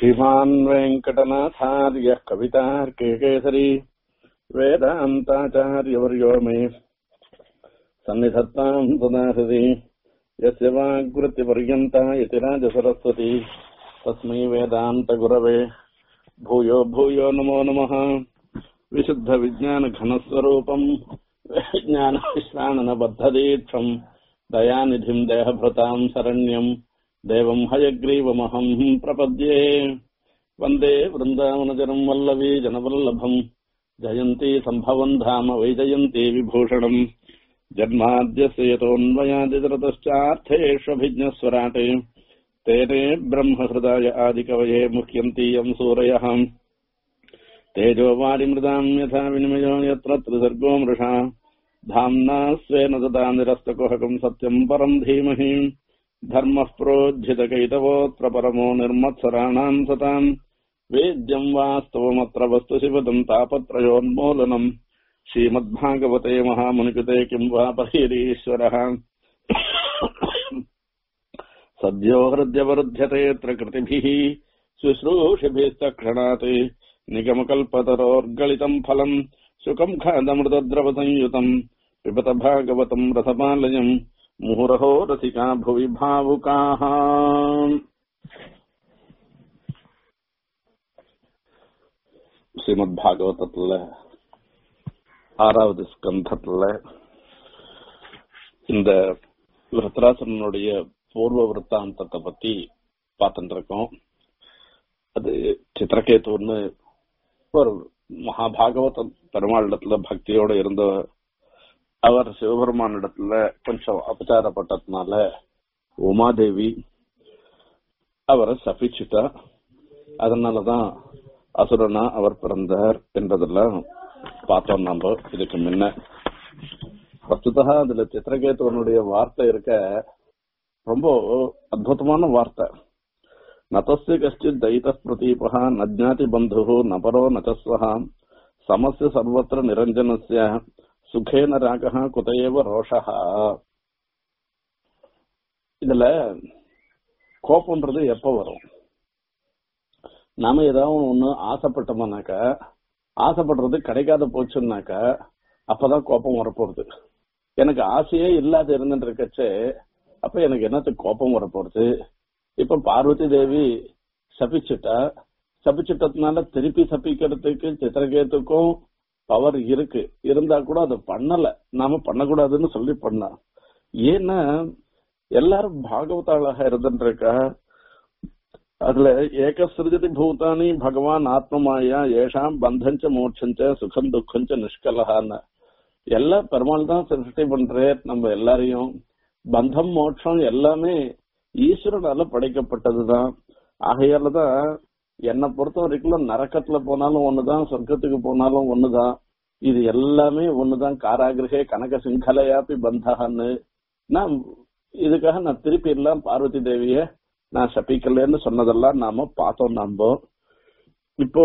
श्रीमान् वेङ्कटनाथार्यः कवितार्केकेसरी वेदान्ताचार्यवर्यो मे सन्निधत्ताम् सदा हृदि यस्य वाग्वृत्तिपर्यन्ता यतिराजसरस्वती तस्मै वेदान्तगुरवे भूयो भूयो नमो नमः विशुद्धविज्ञानघनस्वरूपम् ज्ञानविश्राणनबद्धदीक्षम् दयानिधिम् देहभृताम् शरण्यम् देवम् हयग्रीवमहम् प्रपद्ये वन्दे वृन्दावनजनम् वल्लवी जनवल्लभम् जयन्ती सम्भवम् धाम वैजयन्ती विभूषणम् जन्माद्यस्य यतोऽन्वयादितरतश्चार्थेष्वभिज्ञस्वराटे तेने ब्रह्महृदाय आदिकवये मुह्यन्तीयम् सूरयः तेजोवारिमृदाम् यथा विनिमयो यत्र त्रिसर्गो मृषा धाम्ना स्वेन तदा निरस्तकुहकम् सत्यम् परम् धीमहि धर्मः प्रोज्झितकैतवोऽत्र परमो निर्मत्सराणाम् सताम् वेद्यम् वास्तवमत्र वस्तु शिवदम् तापत्रयोन्मूलनम् श्रीमद्भागवते महामुनिकृते किम् वा परीरीश्वरः सद्यो हृद्यवरुध्यतेऽत्र कृतिभिः शुश्रूषिभिस्तक्षणात् निगमकल्पतरोर्गलितम् फलम् सुखम् खादमृतद्रवसंयुतम् पिबत भागवतम् रसपालयम् मुहुरहो रसिका भुवि भावुकाः ஸ்ரீமத் பாகவதத்துல ஆறாவது ஸ்கந்தத்துல இந்த விருத்தராசனுடைய பூர்வ விருத்தாந்தத்தை பத்தி பார்த்துட்டு இருக்கோம் அது சித்திரகேத்துன்னு ஒரு மகாபாகவத பெருமாளிடத்துல பக்தியோட இருந்த அவர் சிவபெருமானிடத்துல கொஞ்சம் அபச்சாரப்பட்டதுனால உமாதேவி அவரை சபிச்சுட்டா அதனாலதான் அசுரனா அவர் பிறந்தார் என்பதெல்லாம் பார்த்தோம் நம்ம இதுக்கு முன்ன வஸ்துதா அதுல சித்திரகேத்துவனுடைய வார்த்தை இருக்க ரொம்ப அற்புதமான வார்த்தை நதஸ்ய கஷ்டித் தைத பிரதீபா நஜாதி பந்து நபரோ நச்சஸ்வஹா சமஸ்ய சர்வத்திர நிரஞ்சனஸ்ய சுகேன ராகா குதையவ ரோஷா இதுல கோபம்ன்றது எப்ப வரும் நாம ஏதாவது ஒண்ணு ஆசைப்பட்டோம்னாக்க ஆசைப்படுறது கிடைக்காத போச்சுன்னாக்க அப்பதான் கோபம் வரப்போறது எனக்கு ஆசையே இல்லாத இருந்துட்டு இருக்கச்சே அப்ப எனக்கு என்னத்துக்கு கோபம் வரப்போறது இப்ப பார்வதி தேவி சபிச்சுட்டா சபிச்சுட்டதுனால திருப்பி சபிக்கிறதுக்கு சித்திரகேத்துக்கும் பவர் இருக்கு இருந்தா கூட அதை பண்ணல நாம பண்ணக்கூடாதுன்னு சொல்லி பண்ணா ஏன்னா எல்லாரும் பாகவதாளாக இருந்துருக்கா அதுல ஏக சிருஜதி பூதானி பகவான் ஆத்மமாயா ஏஷாம் பந்தஞ்ச மோட்சஞ்ச சுகம் துக்கஞ்ச நிஷ்கலகான்னு எல்லாம் பெருமாள் தான் சிருஷ்டி பண்றார் நம்ம எல்லாரையும் பந்தம் மோட்சம் எல்லாமே ஈஸ்வரனால படைக்கப்பட்டதுதான் ஆகையால தான் என்னை பொறுத்த வரைக்கும் நரக்கத்துல போனாலும் ஒண்ணுதான் சொர்க்கத்துக்கு போனாலும் ஒண்ணுதான் இது எல்லாமே ஒண்ணுதான் காராகிரகே கனக சிங்கலையாப்பி பந்தான்னு நான் இதுக்காக நான் திருப்பி எல்லாம் பார்வதி தேவிய நான் சபிக்கலன்னு சொன்னதெல்லாம் நாம பார்த்தோம் நாம இப்போ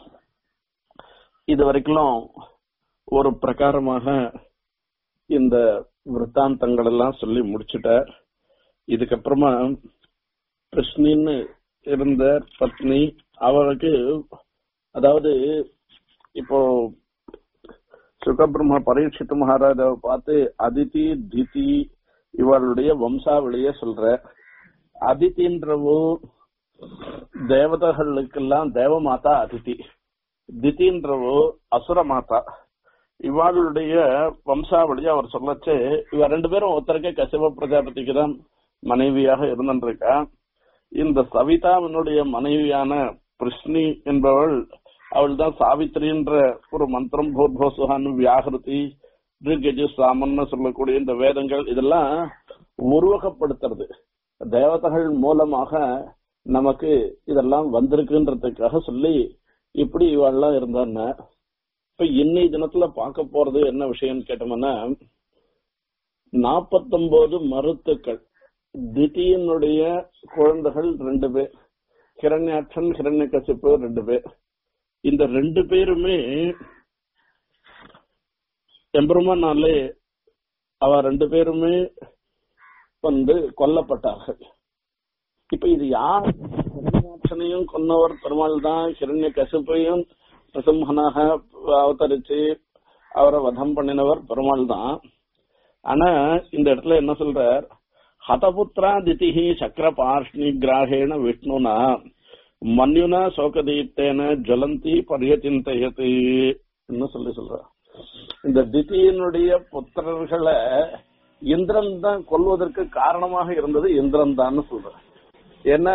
இது வரைக்கும் ஒரு பிரகாரமாக இந்த விற்த்தாந்தங்கள் எல்லாம் சொல்லி முடிச்சுட்டார் இதுக்கப்புறமா கிருஷ்ணின்னு இருந்த பத்னி அவருக்கு அதாவது இப்போ சுகபிரம்ம பரீட்சித்து மகாராஜாவை பார்த்து அதிதி திதி இவளுடைய வம்சாவளிய சொல்ற அதிதின்றவோ தேவதைகளுக்கெல்லாம் தேவமாதா அதிதி திதின்றவோ அசுர மாதா இவாளுடைய வம்சாவளியை அவர் சொல்லச்சு இவ ரெண்டு பேரும் ஒருத்தருக்கே கசிவ பிரஜாபதிக்கு தான் மனைவியாக இருந்துருக்கா இந்த சவிதாவினுடைய மனைவியான கிருஷ்ணி என்பவள் அவள் தான் சாவித்திரின்ற ஒரு மந்திரம் பூர்வோசுகான்னு வியாகிருதி ரிகஜு சாமன்னு சொல்லக்கூடிய இந்த வேதங்கள் இதெல்லாம் உருவகப்படுத்துறது தேவதைகள் மூலமாக நமக்கு இதெல்லாம் வந்திருக்குன்றதுக்காக சொல்லி இப்படி இவெல்லாம் இருந்தான்னு இப்ப இன்னைய தினத்துல பார்க்க போறது என்ன விஷயம்னு கேட்டோம்னா நாப்பத்தொன்பது மருத்துக்கள் திதியனுடைய குழந்தைகள் ரெண்டு பேர் ஹிரண்யாட்சன் ஹிரண்ய கசிப்பு ரெண்டு பேர் இந்த ரெண்டு பேருமே எம்பெருமானாலே அவ ரெண்டு பேருமே வந்து கொல்லப்பட்டார்கள் இப்ப இது யார் ஹிரண்யாட்சனையும் கொன்னவர் பெருமாள் தான் ஹிரண்ய கசிப்பையும் பிரசம்மனாக அவதரிச்சு அவரை வதம் பண்ணினவர் பெருமாள் தான் ஆனா இந்த இடத்துல என்ன சொல்றார் ஹதபுத்ரா திதிஹி சக்கர பார்ஷ்ணி கிராகேண விஷ்ணுனா மன்யுனா சோகதீப்தேன ஜலந்தி பரியச்சிந்தையது என்ன சொல்லி சொல்ற இந்த திதியினுடைய புத்திரர்களை இந்திரன் தான் கொல்வதற்கு காரணமாக இருந்தது இந்திரன் தான் சொல்ற ஏன்னா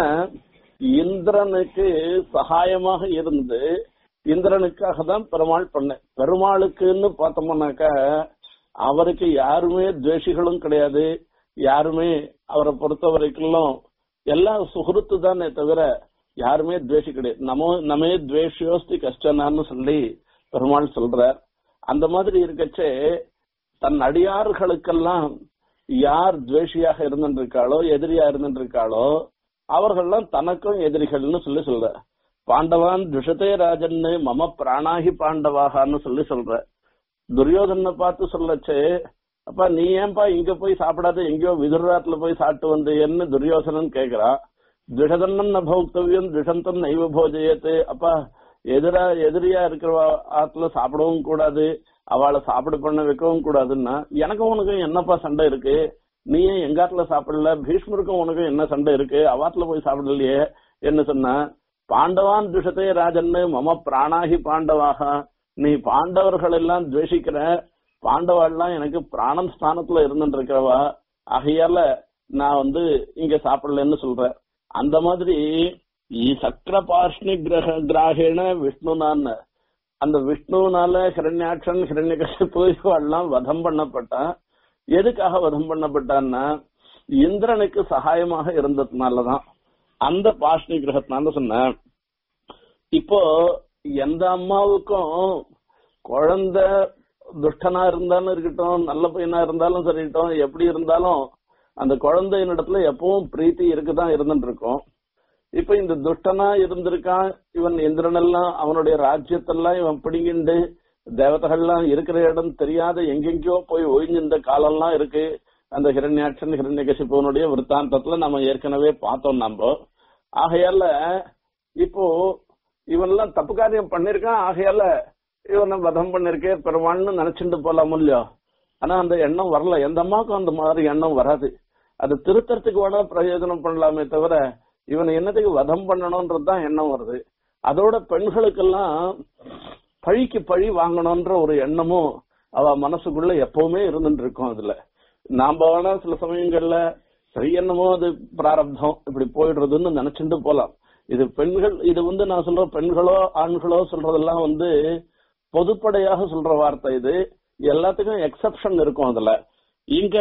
இந்திரனுக்கு சகாயமாக இருந்து இந்திரனுக்காக தான் பெருமாள் பண்ண பெருமாளுக்குன்னு பார்த்தோம்னாக்கா அவருக்கு யாருமே துவேஷிகளும் கிடையாது யாருமே அவரை பொறுத்த வரைக்கும் எல்லா சுகிருத்து தானே தவிர யாருமே துவேஷி கிடையாது நமோ நமே துவேஷியோஸ்தி கஷ்டனான்னு சொல்லி பெருமாள் சொல்றார் அந்த மாதிரி இருக்கச்சே தன் அடியார்களுக்கெல்லாம் யார் துவேஷியாக இருந்திருக்காளோ எதிரியா இருந்திருக்காளோ அவர்கள்லாம் தனக்கும் எதிரிகள்னு சொல்லி சொல்ற பாண்டவான் துஷதே ராஜன்னு மம பிராணாகி பாண்டவாகான்னு சொல்லி சொல்ற துரியோதனை பார்த்து சொல்லச்சே அப்பா நீ ஏன்பா இங்க போய் சாப்பிடாத எங்கேயோ விதுராத்துல போய் சாப்பிட்டு வந்தேன்னு துரியோசனன் கேக்குறான் துஷதன்னன் நபோக்தவியம் துஷந்தன் நைவ போஜயத்து அப்பா எதிரா எதிரியா இருக்கிற ஆத்துல சாப்பிடவும் கூடாது அவளை சாப்பிட பண்ண வைக்கவும் கூடாதுன்னா எனக்கும் உனக்கும் என்னப்பா சண்டை இருக்கு நீ ஏன் எங்காத்துல சாப்பிடல பீஷ்மருக்கும் உனக்கும் என்ன சண்டை இருக்கு அவாத்துல போய் சாப்பிடலையே என்ன சொன்ன பாண்டவான் துஷத்தே ராஜன்னு மம பிராணாகி பாண்டவாக நீ பாண்டவர்கள் எல்லாம் துவேஷிக்கிற பாண்டவாள்லாம் எனக்கு பிராணம் ஸ்தானத்துல இருந்துட்டு இருக்கிறவா ஆகையால நான் வந்து இங்க சாப்பிடலன்னு சொல்றேன் அந்த மாதிரி சக்கர பார்ஷ்ணி கிரக கிராகேன விஷ்ணுனான்னு அந்த விஷ்ணுனால ஹிரண்யாட்சன் ஹிரண்யகசிப்பு எல்லாம் வதம் பண்ணப்பட்டான் எதுக்காக வதம் பண்ணப்பட்டான்னா இந்திரனுக்கு சகாயமாக இருந்ததுனாலதான் அந்த பாஷ்ணி கிரகத்தினால சொன்னேன் இப்போ எந்த அம்மாவுக்கும் குழந்தை துஷ்டனா இருந்தாலும் இருக்கட்டும் நல்ல பையனா இருந்தாலும் சரிட்டும் எப்படி இருந்தாலும் அந்த குழந்தையின் இடத்துல எப்பவும் பிரீத்தி இருக்குதான் இருந்துட்டு இருக்கும் இப்ப இந்த துஷ்டனா இருந்திருக்கான் இவன் இந்திரனெல்லாம் அவனுடைய ராஜ்யத்தெல்லாம் இவன் பிடிங்கிண்டு தேவதைகள்லாம் இருக்கிற இடம் தெரியாத எங்கெங்கயோ போய் ஒழிஞ்சிருந்த காலம்லாம் இருக்கு அந்த ஹிரண்யாட்சன் ஹிரண்யகசிப்பவனுடைய விற்த்தாந்தத்துல நம்ம ஏற்கனவே பார்த்தோம் நம்ம ஆகையால இப்போ இவன்லாம் தப்பு காரியம் பண்ணிருக்கான் ஆகையால இவனை வதம் பண்ணிருக்கே பெருமாள்னு நினைச்சுட்டு போலாம் இல்லையோ ஆனா அந்த எண்ணம் வரல எந்த அம்மாவுக்கும் அந்த மாதிரி எண்ணம் வராது அது திருத்தறதுக்கு வேணா பிரயோஜனம் பண்ணலாமே தவிர இவனை என்னத்துக்கு வதம் பண்ணணும்ன்றதுதான் எண்ணம் வருது அதோட பெண்களுக்கெல்லாம் பழிக்கு பழி வாங்கணும்ன்ற ஒரு எண்ணமும் அவ மனசுக்குள்ள எப்பவுமே இருந்துட்டு இருக்கும் அதுல நாம வேணா சில சமயங்கள்ல சரி என்னமோ அது பிராரப்தம் இப்படி போயிடுறதுன்னு நினைச்சுட்டு போலாம் இது பெண்கள் இது வந்து நான் சொல்ற பெண்களோ ஆண்களோ சொல்றதெல்லாம் வந்து பொதுப்படையாக சொல்ற வார்த்தை இது எல்லாத்துக்கும் எக்ஸப்ஷன் இருக்கும் அதுல இங்க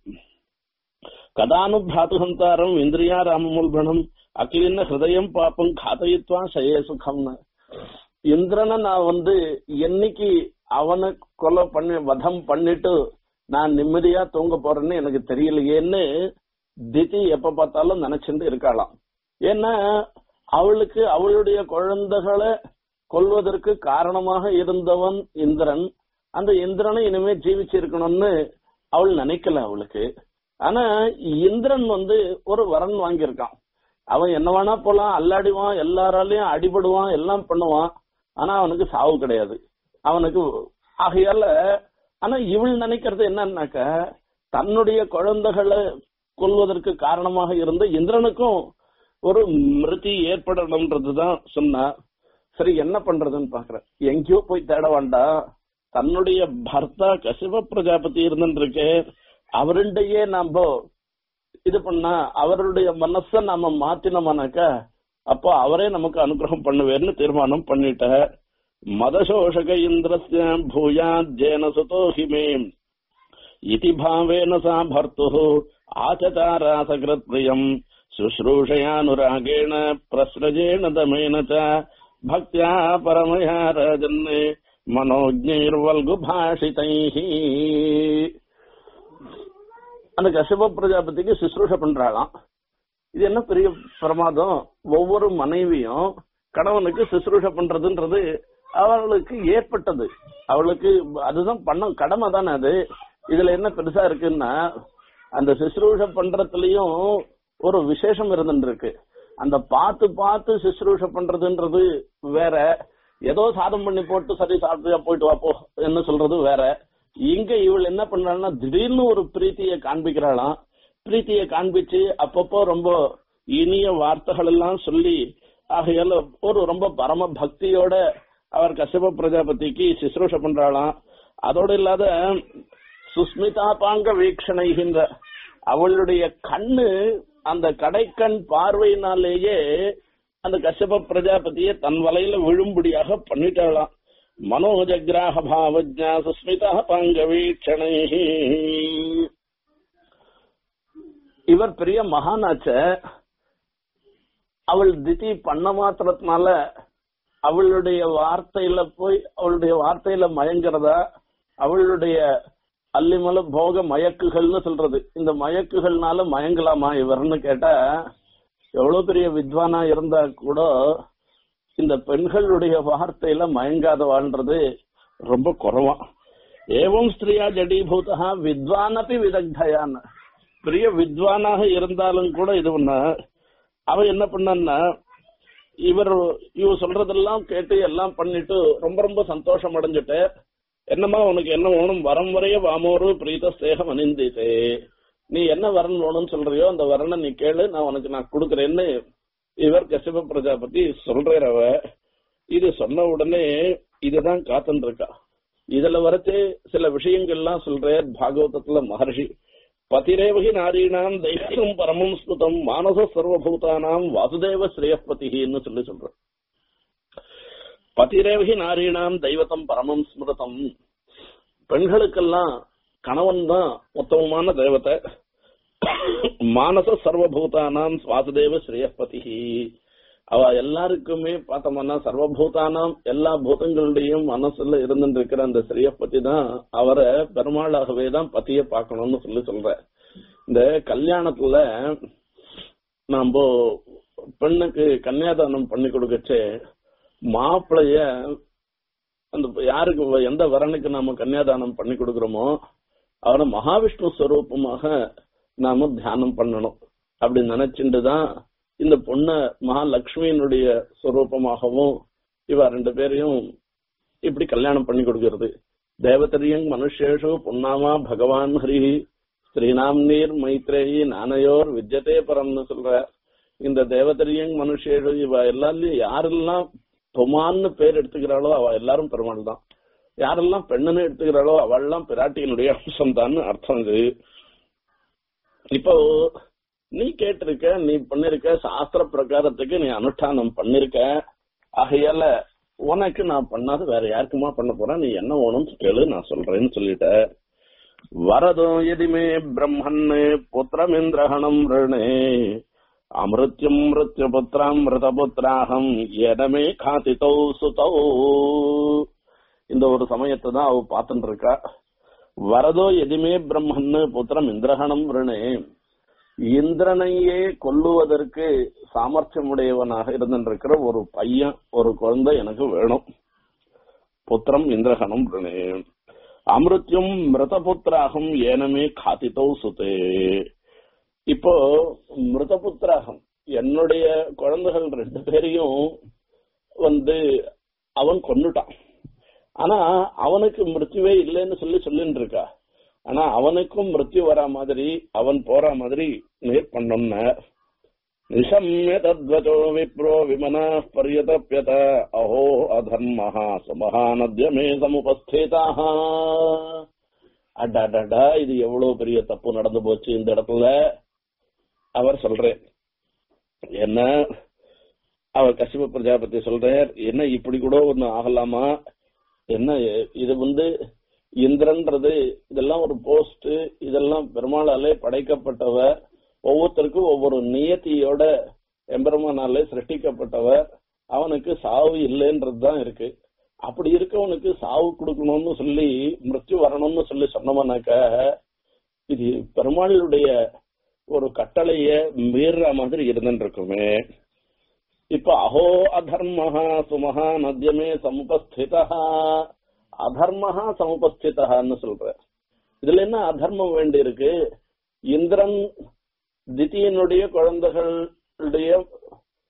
கதானு பிராத்துகந்தாரம் இந்திரியா ராமமுல்பணம் அகிலின்ன ஹிருதயம் பாப்பம் காத்தயித்வா சயே சுகம்னு இந்திரனை நான் வந்து என்னைக்கு அவனை கொலை பண்ணி வதம் பண்ணிட்டு நான் நிம்மதியா தூங்க போறேன்னு எனக்கு தெரியலையேன்னு திதி எப்ப பார்த்தாலும் நினைச்சுட்டு இருக்கலாம் ஏன்னா அவளுக்கு அவளுடைய குழந்தைகளை கொல்வதற்கு காரணமாக இருந்தவன் இந்திரன் அந்த இந்திரனை இனிமே ஜீவிச்சிருக்கணும்னு அவள் நினைக்கல அவளுக்கு ஆனா இந்திரன் வந்து ஒரு வரன் வாங்கியிருக்கான் அவன் என்ன வேணா போலாம் அல்லாடிவான் எல்லாராலையும் அடிபடுவான் எல்லாம் பண்ணுவான் ஆனா அவனுக்கு சாவு கிடையாது அவனுக்கு ஆகையால ஆனா இவள் நினைக்கிறது என்னன்னாக்க தன்னுடைய குழந்தைகளை கொல்வதற்கு காரணமாக இருந்த இந்திரனுக்கும் ஒரு மிருதி ஏற்படணும்ன்றதுதான் சொன்னா சரி என்ன பண்றதுன்னு பாக்குறேன் எங்கேயோ போய் தேட வேண்டாம் தன்னுடைய பர்த்தா கசிப பிரஜாபதி இருந்துருக்கு அவருடையே நாம இது பண்ணா அவருடைய மனச நாம மாத்தினோம்னாக்க அப்போ அவரே நமக்கு அனுகிரகம் பண்ணுவேர்னு தீர்மானம் பண்ணிட்ட மதசோஷக இந்திரஸ்ய பூயாத்யேன சுதோ ஹிமே இதி பாவேன சா பர்த்து ஆச்சதாராசகிருத் பிரியம் சுश्रूषयानुरागेण प्रसृजेण दमेन च भक्त्या परमया राजन् मनोज्ञैर्वल्गुभाषितैः அந்த கசிப பிரஜாபதிக்கு சுশ্ரூஷ பண்றாளாம் இது என்ன பெரிய பிரமாதம் ஒவ்வொரு மனைவியும் கணவனுக்கு சுশ্ரூஷ பண்றதுன்றது அவளுக்கு ஏற்பட்டது அவளுக்கு அதுதான் பண்ண கடமை தானே அது இதுல என்ன பெருசா இருக்குன்னா அந்த சுশ্ரூஷ பண்றதுலயும் ஒரு விசேஷம் இருந்துருக்கு அந்த பார்த்து பார்த்து சுசுரூஷ பண்றதுன்றது வேற ஏதோ சாதம் பண்ணி போட்டு சரி சாப்பிட்டு போயிட்டு வா போ என்ன சொல்றது வேற இங்க இவள் என்ன பண்றாள்னா திடீர்னு ஒரு பிரீத்தியை காண்பிக்கிறாளாம் பிரீத்தியை காண்பிச்சு அப்பப்போ ரொம்ப இனிய வார்த்தைகள் எல்லாம் சொல்லி ஆகையால ஒரு ரொம்ப பரம பக்தியோட அவர் கசிப பிரஜாபதிக்கு சுசுரூஷ பண்றாளாம் அதோடு இல்லாத சுஸ்மிதா பாங்க வீக்ஷணைகின்ற அவளுடைய கண்ணு அந்த கடைக்கண் பார்வையினாலேயே அந்த கஷ்யப பிரஜாபதியை தன் வலையில விழும்படியாக பண்ணிட்டாளாம் மனோஜகிராக பாவஜா சுஸ்மிதா பாங்க வீக்ஷணை இவர் பெரிய மகானாச்ச அவள் திதி பண்ண மாத்திரத்தினால அவளுடைய வார்த்தையில போய் அவளுடைய வார்த்தையில மயங்கிறதா அவளுடைய அல்லிமல போக மயக்குகள்னு சொல்றது இந்த மயக்குகள்னால மயங்கலாமா இவர்னு கேட்டா எவ்வளவு பெரிய வித்வானா இருந்தா கூட இந்த பெண்களுடைய வார்த்தையில மயங்காதவான்றது ரொம்ப குறவா ஏவம் ஸ்திரியா ஜடீபூதா வித்வானப்பி விதக்தயான் பெரிய வித்வானாக இருந்தாலும் கூட இது பண்ண அவ என்ன பண்ணான்னா இவர் இவ சொல்றதெல்லாம் கேட்டு எல்லாம் பண்ணிட்டு ரொம்ப ரொம்ப சந்தோஷம் அடைஞ்சிட்டு என்னம்மா உனக்கு என்ன வேணும் வரம் வரைய வாமோரு பிரீத ஸ்தேகம் அணிந்திசே நீ என்ன வரன் வேணும்னு சொல்றியோ அந்த வரனை நீ கேளு நான் உனக்கு நான் கொடுக்கறேன்னு இவர் கசிப பிரஜாபதி சொல்றார் அவ இது சொன்ன உடனே இதுதான் காத்துன்னு இருக்கா இதுல வரைச்சு சில விஷயங்கள்லாம் சொல்றார் பாகவதத்துல மகர்ஷி பதிரேவகி நாரீணாம் தெய்வம் பரமம் ஸ்மிருதம் மானச சர்வபூதானாம் வாசுதேவ ஸ்ரேயப்பதின்னு சொல்லி சொல்ற பதிரேவகி நாரீணாம் தெய்வத்தம் பரமம் ஸ்மிருதம் பெண்களுக்கெல்லாம் கணவன் தான் உத்தமமான தெய்வத்தை மானச சர்வபூதானாம் வாசுதேவ ஸ்ரேயப்பதி அவ எல்லாருக்குமே பார்த்தோம்னா சர்வபூதானாம் எல்லா பூதங்களுடையும் மனசுல இருந்துட்டு இருக்கிற அந்த ஸ்ரீயப்பதி தான் அவரை பெருமாளாகவே தான் பத்திய பார்க்கணும்னு சொல்லி சொல்ற இந்த கல்யாணத்துல நாம பெண்ணுக்கு கன்னியாதானம் பண்ணி கொடுக்கச்சே மாப்பிளைய அந்த யாருக்கு எந்த வரனுக்கு நாம கன்னியாதானம் பண்ணி கொடுக்கறோமோ அவனை மகாவிஷ்ணு ஸ்வரூபமாக நாம தியானம் பண்ணணும் அப்படி நினைச்சுட்டு தான் இந்த பொண்ண மகாலட்சுமியினுடைய ஸ்வரூபமாகவும் இவ ரெண்டு பேரையும் இப்படி கல்யாணம் பண்ணி கொடுக்கிறது தேவதரியங் மனுஷேஷு பொன்னாமா பகவான் ஹரி ஸ்ரீநாம் நீர் மைத்ரேயி நானையோர் வித்யதே பரம்னு சொல்ற இந்த தேவதரியங் மனுஷேஷு இவ எல்லாரையும் யாரெல்லாம் பொமான்னு பேர் எடுத்துக்கிறாளோ அவ எல்லாரும் பெருமாள் தான் யாரெல்லாம் பெண்ணுன்னு எடுத்துக்கிறாளோ அவள்லாம் பிராட்டியினுடைய அம்சம் தான் அர்த்தம் இது இப்போ நீ கேட்டிருக்க நீ பண்ணிருக்க சாஸ்திர பிரகாரத்துக்கு நீ அனுஷ்டானம் பண்ணிருக்க ஆகையால உனக்கு நான் பண்ணாத வேற யாருக்குமா பண்ண போறேன் நீ என்ன வேணும்னு கேளு நான் சொல்றேன்னு சொல்லிட்ட வரதோ எதிமே பிரம்மன் புத்திரமிந்திரஹணம் ரிணே அமிருத்யம் மிருத்ய புத்திரம் மிருதபுத்திராகம் எனமே காத்தித்தௌ சுதௌ இந்த ஒரு சமயத்தை தான் அவ பார்த்துட்டு இருக்கா வரதோ எதிமே பிரம்மன்னு புத்திரம் இந்திரஹணம் ரிணே இந்திரனையே கொல்லுவதற்கு சாமர்த்தியமுடையவனாக இருந்திருக்கிற ஒரு பையன் ஒரு குழந்தை எனக்கு வேணும் புத்திரம் இந்திரகணம் அமிர்த்தியம் மிருதபுத்திராகம் ஏனமே காத்தித்தோ சுதே இப்போ மிருதபுத்திராகம் என்னுடைய குழந்தைகள் ரெண்டு பேரையும் வந்து அவன் கொண்டுட்டான் ஆனா அவனுக்கு மிருத்யுவே இல்லைன்னு சொல்லி சொல்லிட்டு இருக்கா ஆனா அவனுக்கும் மிருத்யு வரா மாதிரி அவன் போற மாதிரி நீர் பண்ணோம்ன நிஷம்ய தத்வச்சோ விப்ரோ விமனா பரியதப்பியத அஹோ அதர்மஹா சுமஹானத்யமே சமுபஸ்திதாக அடாடா இது எவ்வளவு பெரிய தப்பு நடந்து போச்சு இந்த இடத்துல அவர் சொல்றேன் என்ன அவர் கசிப பிரஜாபதி சொல்றார் என்ன இப்படி கூட ஒண்ணு ஆகலாமா என்ன இது வந்து இந்திரன்றது இதெல்லாம் ஒரு போஸ்ட் இதெல்லாம் பெருமாளாலே படைக்கப்பட்டவர் ஒவ்வொருத்தருக்கும் ஒவ்வொரு நியத்தியோட எம்பெருமானாலே சிருஷ்டிக்கப்பட்டவர் அவனுக்கு சாவு இல்லைன்றது தான் இருக்கு அப்படி இருக்கவனுக்கு சாவு கொடுக்கணும்னு சொல்லி மிருத்யு வரணும்னு சொல்லி சொன்னவனாக்க இது பெருமாளுடைய ஒரு கட்டளைய மீறுற மாதிரி இருந்துட்டு இருக்குமே இப்ப அஹோ அதர்மஹா சுமஹா நத்தியமே சமுபஸ்திதா அதர்மஹா சமுபஸ்திதான்னு சொல்ற இதுல என்ன அதர்மம் வேண்டி இருக்கு இந்திரன் தித்தியனுடைய குழந்தைகளுடைய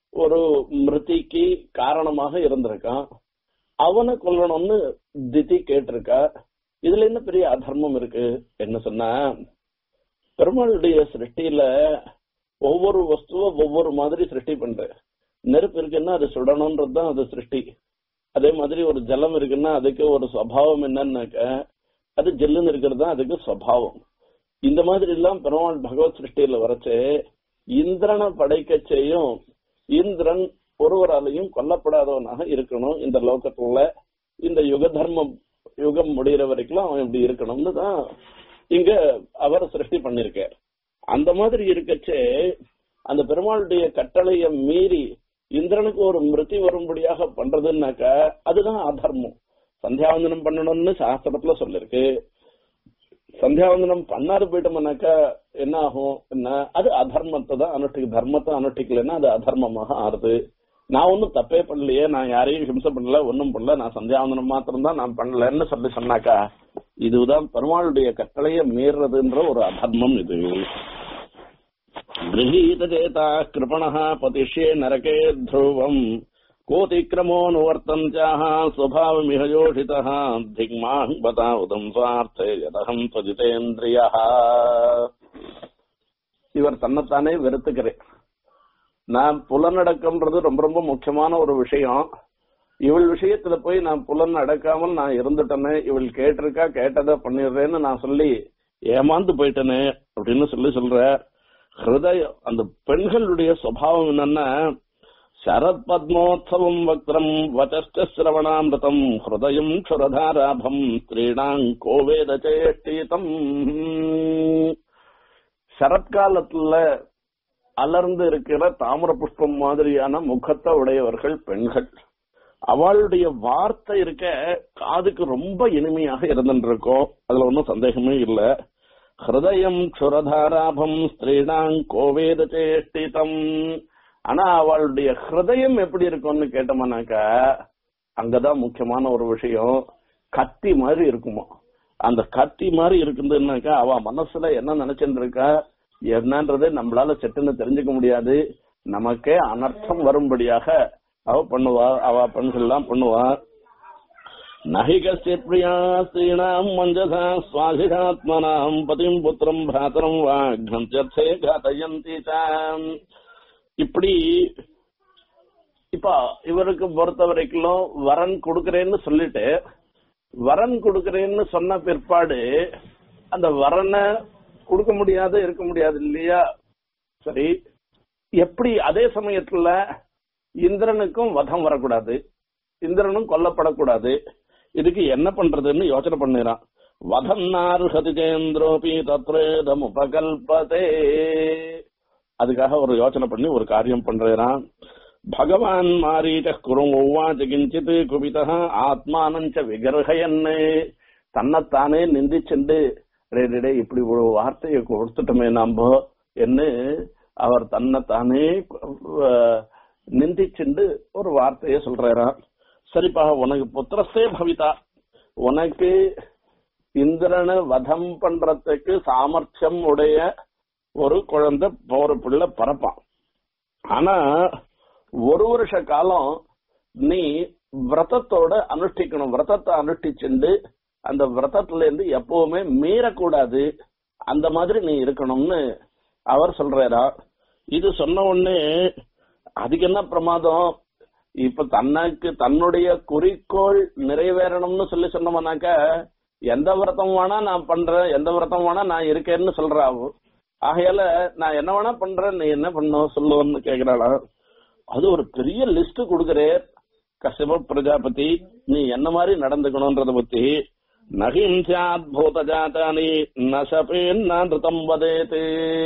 ஒரு மிருதிக்கு காரணமாக இருந்திருக்கான் அவனை கொல்லணும்னு திதி கேட்டிருக்கா இதுல என்ன பெரிய அதர்மம் இருக்கு என்ன சொன்னா பெருமாளுடைய சிருஷ்டியில ஒவ்வொரு வஸ்துவ ஒவ்வொரு மாதிரி சிருஷ்டி பண்ற நெருப்பு இருக்குன்னா அது சுடணும்ன்றது தான் அது சிருஷ்டி அதே மாதிரி ஒரு ஜலம் இருக்குன்னா அதுக்கு ஒரு சுவாவம் என்னன்னாக்க அது ஜெல்லுன்னு இருக்கிறது தான் அதுக்கு சுவாவம் இந்த மாதிரி எல்லாம் பெருமாள் பகவத் சிருஷ்டியில வரைச்சு இந்திரனை படைக்க செய்யும் இந்திரன் ஒருவராலையும் கொல்லப்படாதவனாக இருக்கணும் இந்த லோகத்துல இந்த யுக தர்மம் யுகம் முடிகிற வரைக்கும் அவன் இப்படி இருக்கணும்னு தான் இங்க அவர் சிருஷ்டி பண்ணிருக்கார் அந்த மாதிரி இருக்கச்சே அந்த பெருமாளுடைய கட்டளைய மீறி இந்திரனுக்கு ஒரு மிருதி வரும்படியாக பண்றதுன்னாக்கா அதுதான் அதர்மம் சந்தியாவந்தனம் பண்ணணும்னு சாஸ்திரத்துல சொல்லிருக்கு சந்தியாவந்தனம் பண்ணாது போயிட்டோம்னாக்கா என்ன ஆகும் என்ன அது அதர்மத்தை தான் அனுஷ்டிக்க தர்மத்தை அனுஷ்டிக்கலைன்னா அது அதர்மமாக ஆறுது நான் ஒன்னும் தப்பே பண்ணலையே நான் யாரையும் ஹிம்சை பண்ணல ஒன்னும் பண்ணல நான் சந்தியாவந்தனம் மாத்திரம் தான் நான் பண்ணலன்னு சொல்லி சொன்னாக்கா இதுதான் பெருமாளுடைய கட்டளையை மீறதுன்ற ஒரு அதர்மம் இது गृहीतचेता कृपणः पतिष्ये नरके ध्रुवम् कोतिक्रमोऽनुवर्तन्त्याः स्वभावमिह योषितः धिग्माम् बतावुदम् स्वार्थे यदहम् त्वजितेन्द्रियः இவர் தன்னைத்தானே வெறுத்துக்கிறேன் நான் புலனடக்கம்ன்றது ரொம்ப ரொம்ப முக்கியமான ஒரு விஷயம் இவள் விஷயத்துல போய் நான் புலன் அடக்காமல் நான் இருந்துட்டேனே இவள் கேட்டிருக்கா கேட்டதை பண்ணிடுறேன்னு நான் சொல்லி ஏமாந்து போயிட்டேனே அப்படின்னு சொல்லி சொல்ற ஹிருதய அந்த பெண்களுடைய சுவாவம் என்னன்னா சரத் பத்மோத்சவம் வக்ரம் வச்ச சிரவணாமிருதம் ஹிருதயம் க்ஷுரதாராபம் ஸ்திரீணாங் கோவேத சேஷ்டீதம் சரத்காலத்துல அலர்ந்து இருக்கிற தாமிர புஷ்பம் மாதிரியான முகத்தை உடையவர்கள் பெண்கள் அவளுடைய வார்த்தை இருக்க காதுக்கு ரொம்ப இனிமையாக இருந்துருக்கும் அதுல ஒன்றும் சந்தேகமே இல்லை ஹிருதயம் க்ஷுரதாராபம் ஸ்திரீணாங் கோவேத சேஷ்டிதம் ஆனா அவளுடைய ஹிருதயம் எப்படி இருக்கும்னு கேட்டோம்னாக்கா அங்கதான் முக்கியமான ஒரு விஷயம் கத்தி மாதிரி இருக்குமா அந்த கத்தி மாதிரி இருக்குதுன்னாக்கா அவ மனசுல என்ன நினைச்சிட்டு இருக்கா என்னன்றதை நம்மளால செட்டுன்னு தெரிஞ்சுக்க முடியாது நமக்கே அனர்த்தம் வரும்படியாக அவ பண்ணுவா அவ பெண்கள் எல்லாம் பண்ணுவா நகி கசித் பிரியா ஸ்ரீணாம் மஞ்சசா சுவாதிகாத்மனாம் பதிம் புத்திரம் பிராத்தரம் வா கந்தே காத்தயந்தி இப்படி இப்ப இவருக்கு பொறுத்த வரைக்கும் வரன் கொடுக்கறேன்னு சொல்லிட்டு வரன் கொடுக்கறேன்னு சொன்ன பிற்பாடு அந்த வரனை கொடுக்க முடியாது இருக்க முடியாது இல்லையா சரி எப்படி அதே சமயத்துல இந்திரனுக்கும் வதம் வரக்கூடாது இந்திரனும் கொல்லப்படக்கூடாது இதுக்கு என்ன பண்றதுன்னு யோசனை பண்ணிறான் வதம் நார்ஹதிஜேந்திரோபி தத்ரேதம் உபகல்பதே அதுக்காக ஒரு யோசனை பண்ணி ஒரு காரியம் பண்றான் பகவான் மாரீச்ச குரும் ஒவ்வாச்ச கிஞ்சித் குபிதா ஆத்மானஞ்ச விகர்ஹயன்னு தன்னைத்தானே நிந்திச்சுண்டு டே டே, டே, இப்படி ஒரு வார்த்தையை கொடுத்துட்டோமே நாம என்ன அவர் தன்னைத்தானே அஹ், நிந்திச்சுண்டு ஒரு வார்த்தையை சொல்றாராம் சரிப்பா உனக்கு புத்திரஸ்தே பவிதா உனக்கு இந்திரனை வதம் பண்றதுக்கு சாமர்த்தியம் உடைய ஒரு குழந்தை ஒரு பிள்ளை பிறப்பான் ஆனா ஒரு வருஷ காலம் நீ விரதத்தோட அனுஷ்டிக்கணும் விரதத்தை அனுஷ்டிச்சுண்டு அந்த விரதத்துல இருந்து எப்பவுமே மீறக்கூடாது அந்த மாதிரி நீ இருக்கணும்னு அவர் சொல்றாரா இது சொன்ன உடனே அதுக்கு என்ன பிரமாதம் இப்ப தனக்கு தன்னுடைய குறிக்கோள் நிறைவேறணும்னு சொல்லி சொன்னோம்னாக்க எந்த விரதம் வேணா நான் பண்றேன் எந்த விரதம் வேணா நான் இருக்கேன்னு சொல்றாவு ஆகையால நான் என்ன வேணா பண்றேன் நீ என்ன பண்ண சொல்லுவன்னு கேக்குறாளா அது ஒரு பெரிய லிஸ்ட் கொடுக்கறே கசிப பிரஜாபதி நீ என்ன மாதிரி நடந்துக்கணும்ன்றத பத்தி நகிம்சாத் பூத ஜாத்தானி நசபேன் நான் ரிதம் வதேது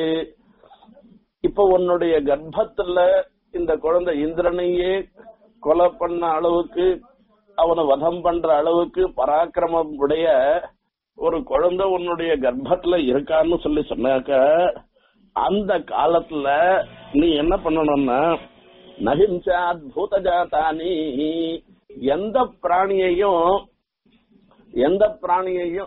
இப்ப உன்னுடைய கர்ப்பத்துல இந்த குழந்தை இந்திரனையே கொலை பண்ண அளவுக்கு அவனை வதம் பண்ற அளவுக்கு பராக்கிரமம் உடைய ஒரு குழந்தை உன்னுடைய கர்ப்பத்துல இருக்கான்னு சொல்லி சொன்னாக்க அந்த காலத்துல நீ என்ன பண்ணணும்னா நகிம்சாத் பூத ஜாத்தானி எந்த பிராணியையும் எந்த பிராணியையும்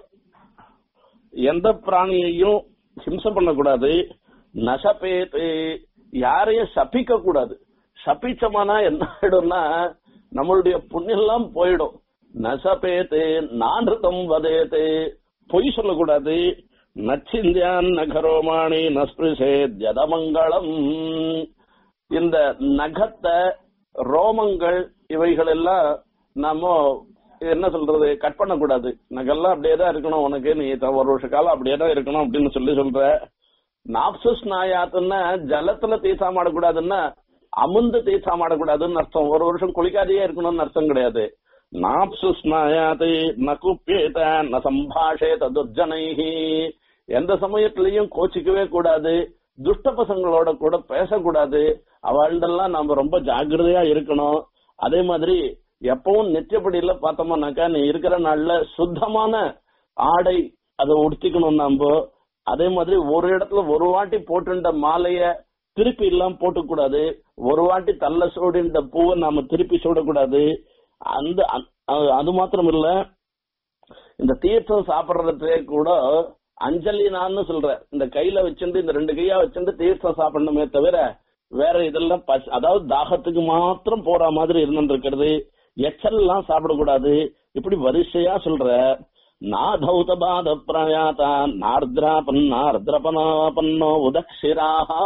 எந்த பிராணியையும் ஹிம்சை பண்ணக்கூடாது நசபேத்து யாரையும் சபிக்க கூடாது சபிச்சமானா என்ன ஆயிடும்னா நம்மளுடைய புண்ணியம் எல்லாம் போயிடும் நசபேத்து நான்ருதம் வதேத்து பொய் சொல்லக்கூடாது நச்சிந்தியான் நகரோமாணி நஸ்பிருஷே ஜதமங்கலம் இந்த நகத்தை ரோமங்கள் இவைகள் எல்லாம் நாம என்ன சொல்றது கட் பண்ணக்கூடாது நகெல்லாம் அப்படியே தான் இருக்கணும் உனக்கு நீ த- ஒரு வருஷ காலம் அப்படியே தான் இருக்கணும் அப்படின்னு சொல்லி சொல்ற நாப்சுஸ் நாயாத்துன்னா ஜலத்துல தீசாமாடக்கூடாதுன்னா அமுந்து தீசாமாடக்கூடாதுன்னு அர்த்தம் ஒரு வருஷம் குளிக்காதையே இருக்கணும்னு அர்த்தம் கிடையாது நாப்சு ஸ்நாயாத்து ந குப்பியேத ந சம்பாஷேத துர்ஜனைஹி எந்த சமயத்திலையும் கோச்சிக்கவே கூடாது துஷ்ட பசங்களோட கூட பேசக்கூடாது அவள்டெல்லாம் நாம ரொம்ப ஜாக்கிரதையா இருக்கணும் அதே மாதிரி எப்பவும் நித்தியப்படியில பார்த்தோம்னாக்கா நீ இருக்கிற நாள்ல சுத்தமான ஆடை அதை உடுத்திக்கணும் நாம அதே மாதிரி ஒரு இடத்துல ஒரு வாட்டி போட்டுண்ட மாலைய திருப்பி எல்லாம் போட்டுக்கூடாது ஒரு வாட்டி தள்ள சூடின்ற பூவை நாம திருப்பி சூடக்கூடாது அந்த அ- அ- அது மாத்திரம் இல்ல இந்த தீர்த்தம் சாப்பிடுறதுக்கே கூட அஞ்சலி நான்னு சொல்றேன் இந்த கையில வச்சுட்டு இந்த ரெண்டு கையா வச்சுட்டு தீர்த்தம் சாப்பிடணுமே தவிர வேற இதெல்லாம் பசி அதாவது தாகத்துக்கு மாத்திரம் போற மாதிரி இருந்துட்டு இருக்கிறது எச்சல் எல்லாம் சாப்பிடக்கூடாது இப்படி வரிசையா சொல்ற நாதௌத பாத பிரயாதா நார்திரா பன்னார்திரபனா பன்னோ உதக்ஷிராஹா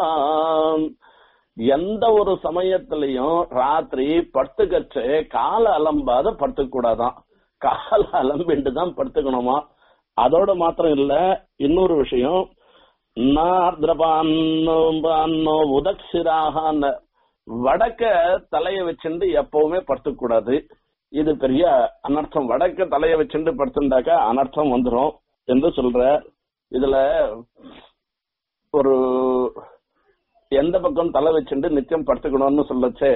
எந்த ஒரு சமயத்திலையும் ராத்திரி படுத்துக்கச்சு கால அலம்பாத படுத்துக்க கூடாதான் கால அலம்பிட்டு தான் படுத்துக்கணுமா அதோட மாத்திரம் இல்ல இன்னொரு விஷயம் நார்திரபான்னோ உதக்ஷிராக வடக்க தலைய வச்சுண்டு எப்பவுமே படுத்துக்க கூடாது இது பெரிய அனர்த்தம் வடக்க தலைய வச்சுண்டு படுத்துட்டாக்கா அனர்த்தம் வந்துரும் என்று சொல்ற இதுல ஒரு எந்த பக்கம் தலை வச்சுண்டு நித்தியம் படுத்துக்கணும்னு சொல்லச்சே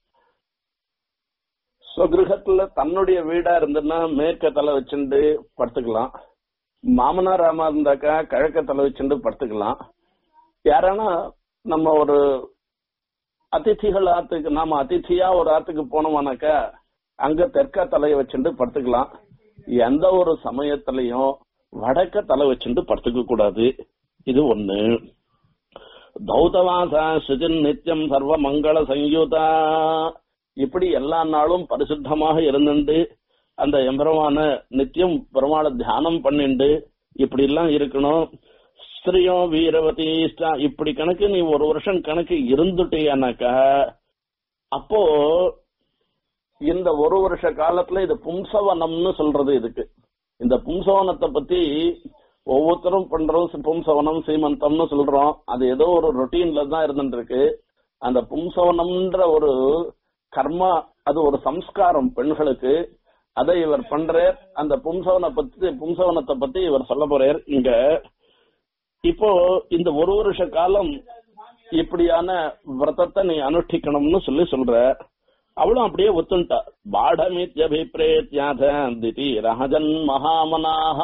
சொகிருகத்துல தன்னுடைய வீடா இருந்ததுன்னா மேற்க தலை வச்சுண்டு படுத்துக்கலாம் மாமனார் ராமா இருந்தாக்கா கிழக்க தலை வச்சுண்டு படுத்துக்கலாம் யாரானா நம்ம ஒரு அதிதிகள் ஆத்துக்கு நாம அதிதியா ஒரு ஆத்துக்கு போனோமானாக்கா அங்க தெற்க தலைய வச்சுண்டு படுத்துக்கலாம் எந்த ஒரு சமயத்திலையும் வடக்க தலை வச்சுண்டு படுத்துக்க கூடாது இது ஒண்ணு தௌதவாசா சுஜன் நித்தியம் சர்வ மங்கள சங்கீதா இப்படி எல்லா நாளும் பரிசுத்தமாக இருந்துண்டு அந்த எம்பெருமான நித்தியம் பெருமாளை தியானம் பண்ணிண்டு இப்படி எல்லாம் இருக்கணும் ஸ்திரியோ வீரவதி ஸ்டா- இப்படி கணக்கு நீ ஒரு வருஷம் கணக்கு இருந்துட்டியானாக்கா அப்போ இந்த ஒரு வருஷ காலத்துல இது பும்சவனம்னு சொல்றது இதுக்கு இந்த பும்சவனத்தை பத்தி ஒவ்வொருத்தரும் பண்றோம் சி- பும்சவனம் சீமந்தம்னு சொல்றோம் அது ஏதோ ஒரு ரொட்டீன்ல தான் இருந்துட்டு இருக்கு அந்த பும்சவனம்ன்ற ஒரு கர்மா அது ஒரு சம்ஸ்காரம் பெண்களுக்கு அதை இவர் பண்றார் அந்த பும்சவனை பத்தி பும்சவனத்தை பத்தி இவர் சொல்ல போறார் இங்க இப்போ இந்த ஒரு வருஷ காலம் இப்படியான விரதத்தை நீ அனுஷ்டிக்கணும்னு சொல்லி சொல்ற அவளும் அப்படியே ஒத்துண்டா பாடமித்யபிப்ரேத்யாத திதி ரஹஜன் மகாமனாக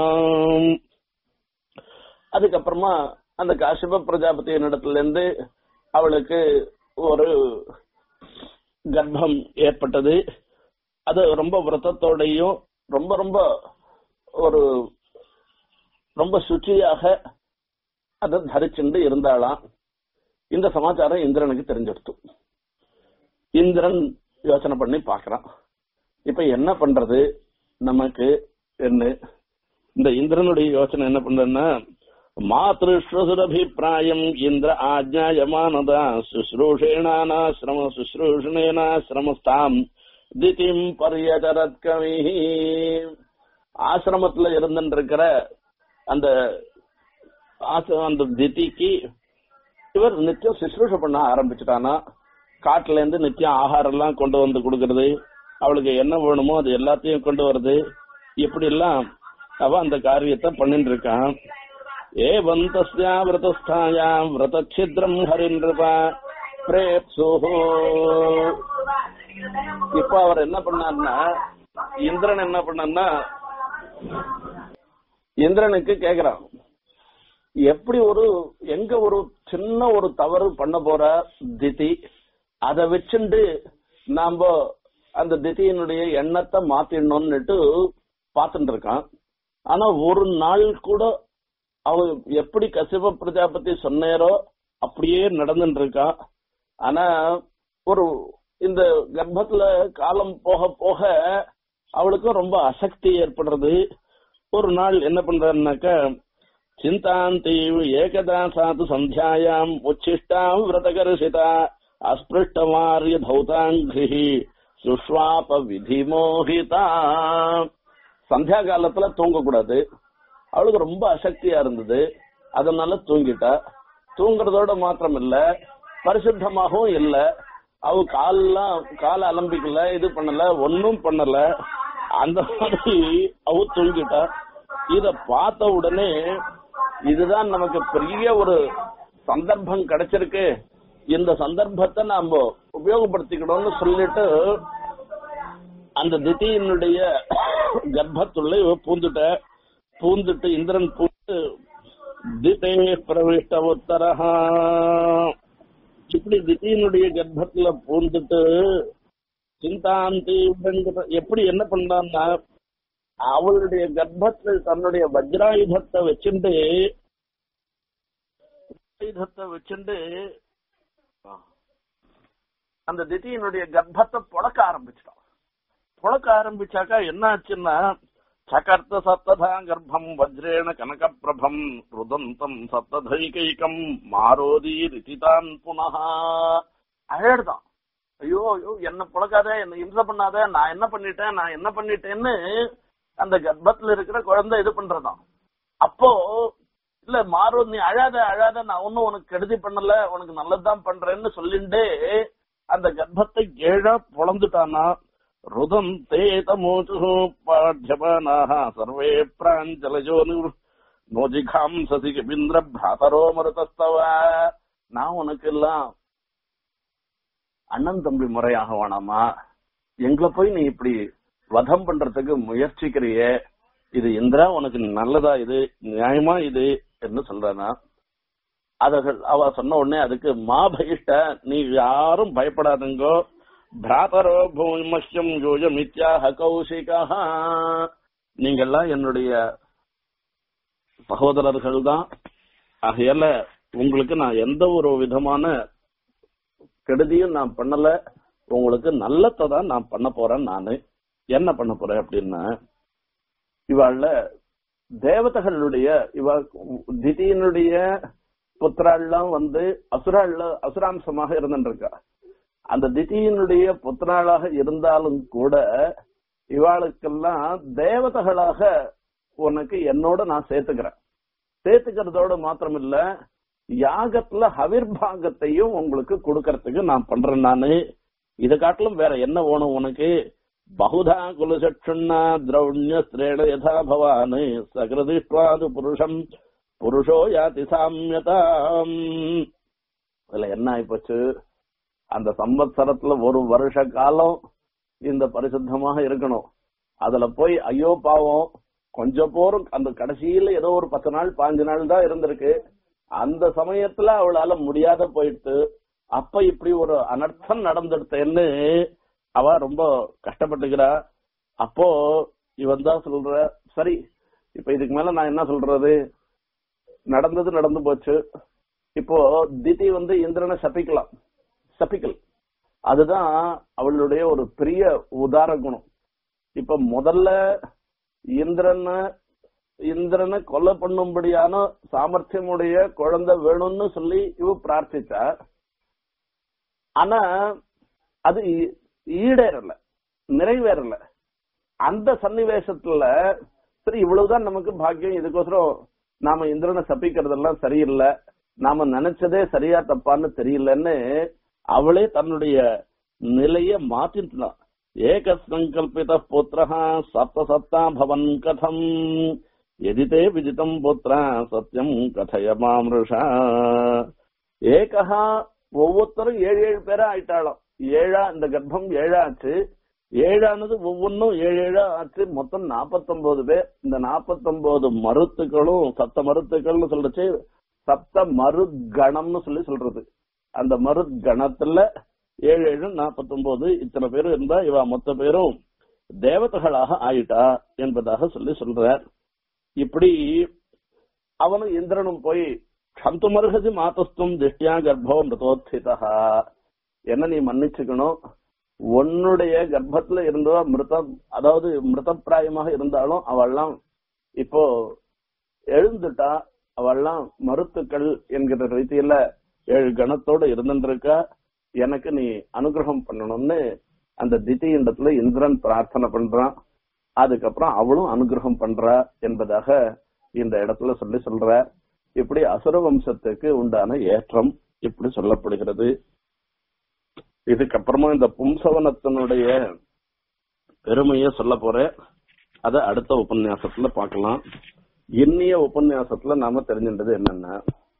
அதுக்கப்புறமா அந்த காசிப பிரஜாபதியின் இடத்துல இருந்து அவளுக்கு ஒரு கர்ப்பம் ஏற்பட்டது அது ரொம்ப விரதத்தோடையும் ரொம்ப ரொம்ப ஒரு ரொம்ப சுச்சியாக அதை தரிச்சுண்டு இருந்தாளாம் இந்த சமாச்சாரம் இந்திரனுக்கு தெரிஞ்சிடுத்து இந்திரன் யோசனை பண்ணி பாக்குறான் இப்ப என்ன பண்றது நமக்கு என்ன இந்த இந்திரனுடைய யோசனை என்ன பண்றதுன்னா மாத்ருஷ்வசுரபிப்பிராயம் இந்திர ஆஜ்ஞாயமானதா சுஸ்ரூஷேணாசிரம சுஸ்ரூஷணேனாசிரமஸ்தாம் திதிம் பரியதரத் கவி ஆசிரமத்துல இருந்துட்டு இருக்கிற அந்த ஆச- அந்த திதிக்கு இவர் நித்தியம் சுশ্ரூஷ பண்ண ஆரம்பிச்சுட்டானா காட்டுல இருந்து நித்தியம் ஆகாரம் எல்லாம் கொண்டு வந்து கொடுக்கறது அவளுக்கு என்ன வேணுமோ அது எல்லாத்தையும் கொண்டு வருது இப்படி எல்லாம் அவ அந்த காரியத்தை பண்ணிட்டு இருக்கான் ஏ வந்தஸ்யா விரதஸ்தாயா விரதச்சித்ரம் ஹரிந்திருபா பிரேப்சுஹோ இப்ப அவர் என்ன பண்ணார்னா இந்திரன் என்ன பண்ணார்னா இந்திரனுக்கு கேக்குறான் எப்படி ஒரு எங்க ஒரு சின்ன ஒரு தவறு பண்ண போற திதி அதை வச்சுண்டு நாம அந்த திதியினுடைய எண்ணத்தை மாத்திடணும்னுட்டு பார்த்துட்டு இருக்கான் ஆனா ஒரு நாள் கூட அவ எப்படி கசிப பிரஜாபதி சொன்னேரோ அப்படியே நடந்துட்டு இருக்கா ஆனா ஒரு இந்த கர்ப்பத்துல காலம் போக போக அவளுக்கும் ரொம்ப அசக்தி ஏற்படுறது ஒரு நாள் என்ன பண்றாருனாக்க சிந்தாந்தி ஏகதா சாது சந்தியாயாம் உச்சிஷ்டாம் விரதகர்ஷிதா அஸ்பிருஷ்டமாரிய தௌதாங்கிரி சுஷ்வாப விதி மோகிதா சந்தியா காலத்துல தூங்கக்கூடாது அவளுக்கு ரொம்ப அசக்தியா இருந்தது அதனால தூங்கிட்டா தூங்குறதோட மாத்திரம் இல்ல பரிசுத்தமாகவும் இல்ல அவ கால்லாம் கால அலம்பிக்கல இது பண்ணல ஒன்னும் பண்ணல அந்த மாதிரி அவ தூங்கிட்டா இத பார்த்த உடனே இதுதான் நமக்கு பெரிய ஒரு சந்தர்ப்பம் கிடைச்சிருக்கு இந்த சந்தர்ப்பத்தை நாம உபயோகப்படுத்திக்கணும்னு சொல்லிட்டு அந்த திதியினுடைய கர்ப்பத்துள்ள இவ பூந்துட்ட பூந்துட்டு இந்திரன் பூந்து திதே பிரவிஷ்ட உத்தரஹா இப்படி திதியினுடைய கர்ப்பத்துல பூந்துட்டு சிந்தாந்தி எப்படி என்ன பண்ணான்னா அவளுடைய கர்ப்பத்தில் தன்னுடைய வஜ்ராயுதத்தை வச்சுட்டு வஜ்ராயுதத்தை வச்சுட்டு அந்த திதியினுடைய கர்ப்பத்தை புழக்க ஆரம்பிச்சிட்டான் புழக்க ஆரம்பிச்சாக்கா என்ன ஆச்சுன்னா சகர்த்த சப்ததா கர்ப்பம் வஜ்ரேண கனக பிரபம் ருதந்தம் சப்ததைகைக்கம் மாரோதி ரிதிதான் புனகா அழடுதான் ஐயோ ஐயோ என்ன புழக்காத என்ன இம்சை பண்ணாத நான் என்ன பண்ணிட்டேன் நான் என்ன பண்ணிட்டேன்னு அந்த கர்ப்பத்துல இருக்கிற குழந்தை இது பண்றதாம் அப்போ இல்ல மாறு நீ அழாத அழாத நான் ஒன்னும் உனக்கு கெடுதி பண்ணல உனக்கு நல்லதுதான் பண்றேன்னு சொல்லிண்டே அந்த கர்ப்பத்தை ஏழா பொழந்துட்டானா ருதம் தே தமோச்சு பாட்யமானாக சர்வே பிராஞ்சலஜோ நோஜிகாம் சசி கபிந்திர பிராதரோ மருதஸ்தவ நான் உனக்கு எல்லாம் அண்ணன் தம்பி முறையாக வேணாமா எங்களை போய் நீ இப்படி வதம் பண்றதுக்கு முயற்சிக்கிறியே இது இந்திரா உனக்கு நல்லதா இது நியாயமா இது என்று சொல்றானா அதர்கள் அவ சொன்ன உடனே அதுக்கு மா பயிஷ்ட நீ யாரும் பயப்படாதுங்கோ பிராதரோ பூமஷ்யம் யோஜம் இத்தியாக கௌசிகா நீங்கெல்லாம் என்னுடைய சகோதரர்கள் தான் ஆகையால உங்களுக்கு நான் எந்த ஒரு விதமான கெடுதியும் நான் பண்ணல உங்களுக்கு நல்லத்தை தான் நான் பண்ண போறேன் நானு என்ன பண்ண போறேன் அப்படின்னா இவாள்ல தேவதைகளுடைய இவ திதியினுடைய புத்திராள்லாம் வந்து அசுராள்ல அசுராம்சமாக இருந்துருக்கா அந்த திதியினுடைய புத்திராளாக இருந்தாலும் கூட இவாளுக்கெல்லாம் தேவதைகளாக உனக்கு என்னோட நான் சேர்த்துக்கிறேன் சேர்த்துக்கிறதோட மாத்திரம் இல்ல யாகத்துல ஹவிர்பாகத்தையும் உங்களுக்கு கொடுக்கறதுக்கு நான் பண்றேன் நானு இதை காட்டிலும் வேற என்ன வேணும் உனக்கு பகுதா குலசட்சுண்ணா திரௌண்ய ஸ்ரேண யதா பவான் சகிருதிஷ்வாது புருஷம் புருஷோ யாதி சாமியதாம் இதுல என்ன ஆயிப்போச்சு அந்த சம்பத்சரத்துல ஒரு வருஷ காலம் இந்த பரிசுத்தமாக இருக்கணும் அதுல போய் ஐயோ பாவம் கொஞ்சம் போரும் அந்த கடைசியில ஏதோ ஒரு பத்து நாள் பாஞ்சு நாள் தான் இருந்திருக்கு அந்த சமயத்துல அவளால முடியாத போயிட்டு அப்ப இப்படி ஒரு அனர்த்தம் நடந்துடுத்தேன்னு அவ ரொம்ப கஷ்டப்பட்டுக்கிறா அப்போ இவன் தான் சொல்ற சரி இப்ப இதுக்கு மேல நான் என்ன சொல்றது நடந்தது நடந்து போச்சு இப்போ திதி வந்து இந்திரனை சபிக்கலாம் சபிக்கல் அதுதான் அவளுடைய ஒரு பெரிய உதார குணம் இப்ப முதல்ல இந்திரனை இந்திரனை கொலை பண்ணும்படியான சாமர்த்தியமுடைய குழந்தை வேணும்னு சொல்லி இவ பிரார்த்திச்சா ஆனா அது ஈடேறல நிறைவேறல அந்த சன்னிவேசத்துல சரி இவ்வளவுதான் நமக்கு பாக்கியம் இதுக்கோசரம் நாம இந்திரனை சபிக்கிறதெல்லாம் சரியில்லை நாம நினைச்சதே சரியா தப்பான்னு தெரியலன்னு அவளே தன்னுடைய நிலைய மாத்திட்டான் ஏக சங்கல்பித புத்திரா சப்த சப்தா பவன் கதம் எதிதே விஜிதம் புத்திரா சத்தியம் கதைய மாமிருஷா ஏகா ஒவ்வொருத்தரும் ஏழு ஏழு பேரா ஆயிட்டாலும் ஏழா இந்த கர்ப்பம் ஏழாச்சு ஏழானது ஒவ்வொன்றும் ஏழு ஏழா ஆச்சு மொத்தம் நாப்பத்தொன்பது பேர் இந்த நாப்பத்தொன்பது மருத்துக்களும் சப்த மருத்துக்கள்னு சொல்றச்சு சப்த மருகணம்னு சொல்லி சொல்றது அந்த மருகணத்துல ஏழு ஏழு நாப்பத்தொன்பது இத்தனை பேரும் இருந்தா இவ மொத்த பேரும் தேவதைகளாக ஆயிட்டா என்பதாக சொல்லி சொல்றார் இப்படி அவனும் இந்திரனும் போய் கந்துமர்ஹசி மாதஸ்துவம் திருஷ்டியா கர்ப்போ மிருதோத்திதா என்ன நீ மன்னிச்சுக்கணும் உன்னுடைய கர்ப்பத்துல இருந்தோ மிருத அதாவது மிருதப்பிராயமாக இருந்தாலும் அவள்லாம் இப்போ எழுந்துட்டா அவள்லாம் மருத்துக்கள் என்கிற ரீதியில ஏழு கணத்தோட இருந்துருக்கா எனக்கு நீ அனுகிரகம் பண்ணணும்னு அந்த திதியிண்டத்துல இந்திரன் பிரார்த்தனை பண்றான் அதுக்கப்புறம் அவளும் அனுகிரகம் பண்றா என்பதாக இந்த இடத்துல சொல்லி சொல்ற இப்படி அசுர வம்சத்துக்கு உண்டான ஏற்றம் இப்படி சொல்லப்படுகிறது இதுக்கப்புறமா இந்த பும்சவனத்தினுடைய பெருமைய சொல்ல போறேன் அத அடுத்த உபன்யாசத்துல பார்க்கலாம் இன்னிய உபன்யாசத்துல நாம தெரிஞ்சின்றது என்னன்னா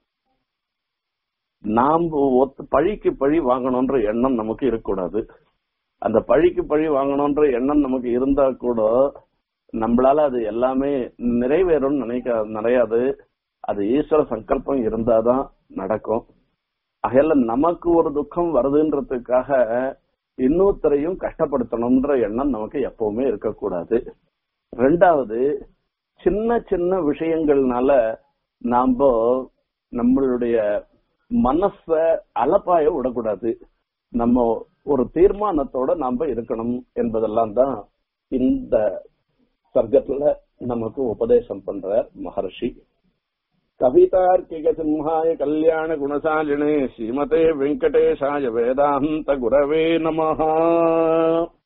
நாம் ஒத்து- பழிக்கு பழி வாங்கணும்ன்ற எண்ணம் நமக்கு இருக்கக்கூடாது அந்த பழிக்கு பழி வாங்கணும்ன்ற எண்ணம் நமக்கு இருந்தா கூட நம்மளால அது எல்லாமே நிறைவேறும்னு நினைக்க நிறையாது அது ஈஸ்வர சங்கல்பம் இருந்தாதான் நடக்கும் அகையில நமக்கு ஒரு துக்கம் வருதுன்றதுக்காக இன்னொருத்தரையும் கஷ்டப்படுத்தணும்ன்ற எண்ணம் நமக்கு எப்பவுமே இருக்கக்கூடாது ரெண்டாவது சின்ன சின்ன விஷயங்கள்னால நாம நம்மளுடைய மனச அலப்பாய விடக்கூடாது நம்ம ஒரு தீர்மானத்தோட நாம இருக்கணும் என்பதெல்லாம் தான் இந்த சர்க்கத்துல நமக்கு உபதேசம் பண்ற மகர்ஷி கவிதார்க்கிக சிம்ஹாய கல்யாண குணசாலினே ஸ்ரீமதே வெங்கடேஷாய வேதாந்த குரவே நமஹா